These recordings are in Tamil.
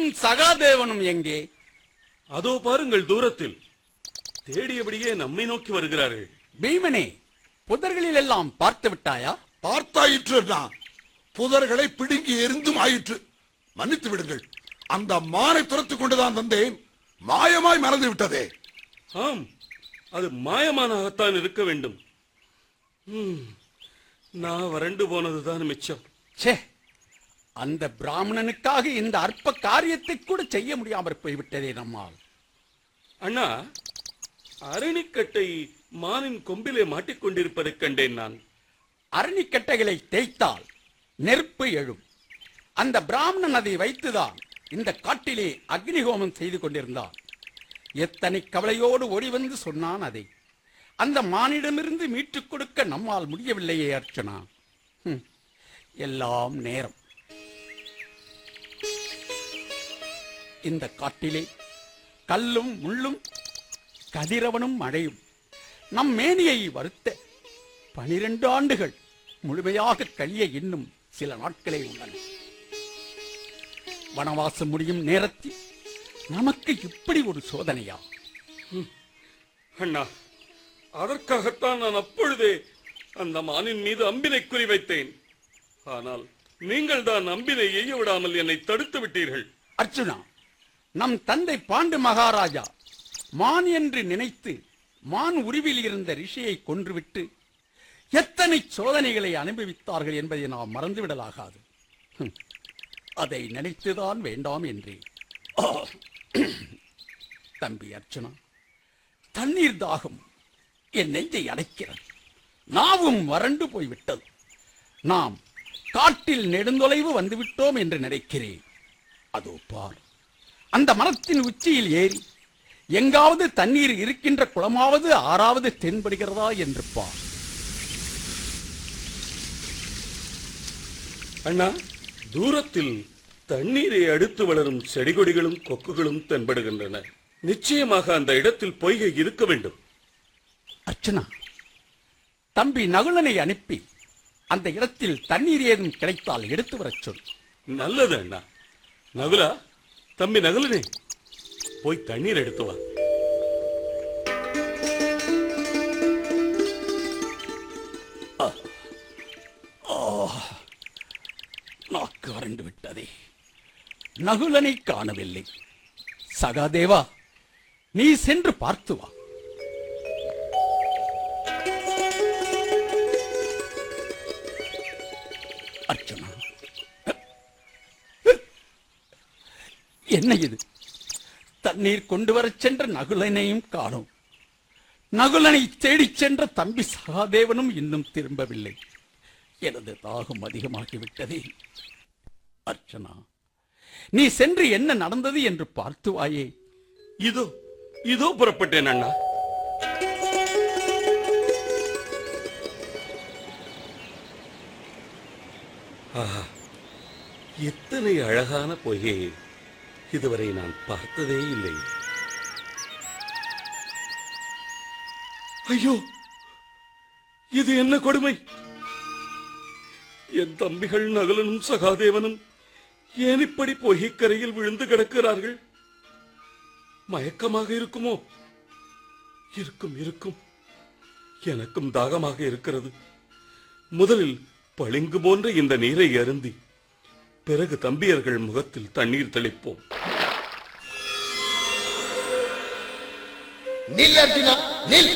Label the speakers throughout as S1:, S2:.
S1: நம் சகாதேவனும் எங்கே
S2: அதோ பாருங்கள் தூரத்தில் தேடியபடியே நம்மை நோக்கி வருகிறார்கள்
S1: பீமனே புதர்களில் எல்லாம் பார்த்து விட்டாயா
S3: பார்த்தாயிற்று நான் புதர்களை பிடுங்கி எரிந்தும் ஆயிற்று மன்னித்து விடுங்கள் அந்த மானை துரத்துக் கொண்டுதான் வந்தேன் மாயமாய் மறந்து விட்டதே
S2: ஆம் அது மாயமானாகத்தான் இருக்க வேண்டும் ம், நான் வறண்டு போனதுதான் மிச்சம்
S1: ச்சே அந்த பிராமணனுக்காக இந்த அற்ப காரியத்தை கூட செய்ய முடியாமற் போய்விட்டதே நம்மால்
S2: அண்ணா அரணிக்கட்டை மானின் கொம்பிலே மாட்டிக்கொண்டிருப்பதைக் கண்டேன் நான்
S1: அரணிக்கட்டைகளை தேய்த்தால் நெருப்பு எழும் அந்த பிராமணன் அதை வைத்துதான் இந்த காட்டிலே அக்னிஹோமம் செய்து கொண்டிருந்தான் எத்தனை கவலையோடு ஓடி வந்து சொன்னான் அதை அந்த மானிடமிருந்து மீட்டுக் கொடுக்க நம்மால் முடியவில்லையே அர்ச்சனா ஹம், எல்லாம் நேரம் இந்த காட்டிலே கல்லும் முள்ளும் கதிரவனும் மழையும் நம் மேனியை வருத்த பனிரெண்டு ஆண்டுகள் முழுமையாக கழிய இன்னும் சில நாட்களே உள்ளன வனவாசம் முடியும் நேரத்தில் நமக்கு இப்படி ஒரு சோதனையா
S2: அண்ணா அதற்காகத்தான் நான் அப்பொழுதே அந்த மானின் மீது அம்பினை குறிவைத்தேன் ஆனால் நீங்கள் தான் அம்பினை எய்ய விடாமல் என்னை தடுத்து விட்டீர்கள்
S1: அர்ச்சுனா நம் தந்தை பாண்டு மகாராஜா மான் என்று நினைத்து மான் உருவில் இருந்த ரிஷியை கொன்றுவிட்டு எத்தனை சோதனைகளை அனுபவித்தார்கள் என்பதை நாம் மறந்துவிடலாகாது ஹம், அதை நினைத்துதான் வேண்டாம் என்றேன் ஆ, தம்பி அர்ச்சுனா தண்ணீர் தாகம் என் நெஞ்சை அடைக்கிறது நாவும் வறண்டு போய்விட்டது நாம் காட்டில் நெடுந்தொலைவு வந்துவிட்டோம் என்று நினைக்கிறேன் அதோ பார் அந்த மரத்தின் உச்சியில் ஏறி எங்காவது தண்ணீர் இருக்கின்ற குளமாவது ஆறாவது தென்படுகிறதா என்று பார்
S2: அண்ணா தூரத்தில் தண்ணீரை அடுத்து வளரும் செடிகொடிகளும் கொக்குகளும் தென்படுகின்றன நிச்சயமாக அந்த இடத்தில் பொய்கை இருக்க வேண்டும்
S1: அர்ச்சனா தம்பி நகுலனை அனுப்பி அந்த இடத்தில் தண்ணீர் ஏதும் கிடைத்தால் எடுத்து வரச் சொல்
S2: நல்லது அண்ணா நகுலா தம்பி நகுலனே போய் தண்ணீர் எடுத்து வா
S1: நாக்கு வறண்டு விட்டதே நகுலனை காணவில்லை சகாதேவா நீ சென்று பார்த்து வா அர்ச்சனா என்ன இது தண்ணீர் கொண்டு வரச் சென்ற நகுலனையும் காணோம் நகுலனை தேடிச் சென்ற தம்பி சகாதேவனும் இன்னும் திரும்பவில்லை எனது தாகம் அதிகமாகிவிட்டதே அர்ச்சனா நீ சென்று என்ன நடந்தது என்று பார்த்து வாயே
S2: இதோ இதோ புறப்பட்டேன் அண்ணா ஆஹா எத்தனை அழகான பொய்கையை இதுவரை நான் பார்த்ததே இல்லை ஐயோ இது என்ன கொடுமை என் தம்பிகள் நகலனும் சகாதேவனும் ஏன் இப்படி பொய்கைக்கரையில் விழுந்து கிடக்கிறார்கள் மயக்கமாக இருக்குமோ இருக்கும் இருக்கும் எனக்கும் தாகமாக இருக்கிறது முதலில் பளிங்கு போன்ற இந்த நீரை அருந்தி பிறகு தம்பியர்கள் முகத்தில் தண்ணீர் தெளிப்போம்
S4: நில் அர்ஜுனா நில்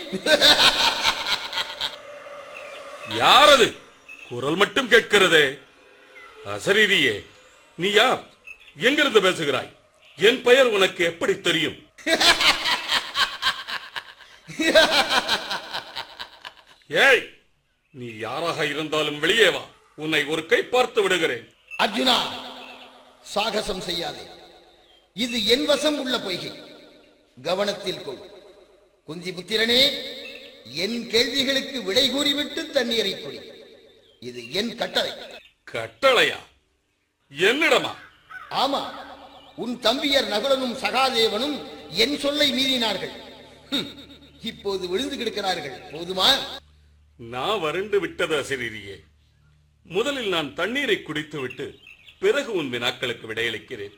S2: யாரது குரல் மட்டும் கேட்கிறதே அசரீரியே நீ யார் எங்கிருந்து பேசுகிறாய் என் பெயர் உனக்கு எப்படி தெரியும் ஏய் நீ யாராக இருந்தாலும் வெளியே வா உன்னை ஒரு கை பார்த்து விடுகிறேன்
S4: அர்ஜுனா சாகசம் செய்யாதே இது என் வசம் உள்ள பொய்கை கவனத்தில் கொள் குந்தி புத்திரனே என் கேள்விகளுக்கு விடை கூறிவிட்டு தண்ணீரை குடி இது என் கட்டளை
S2: கட்டளையா என்னிடமா
S4: ஆமா உன் தம்பியர் நகுலனும் சகாதேவனும் என் சொல்லை மீறினார்கள் ஹம், இப்போது விழுந்து கிடக்கிறார்கள் போதுமா
S2: நான் வறண்டு விட்டது அசிரியே முதலில் நான் தண்ணீரை குடித்துவிட்டு பிறகு உன் வினாக்களுக்கு விடையளிக்கிறேன்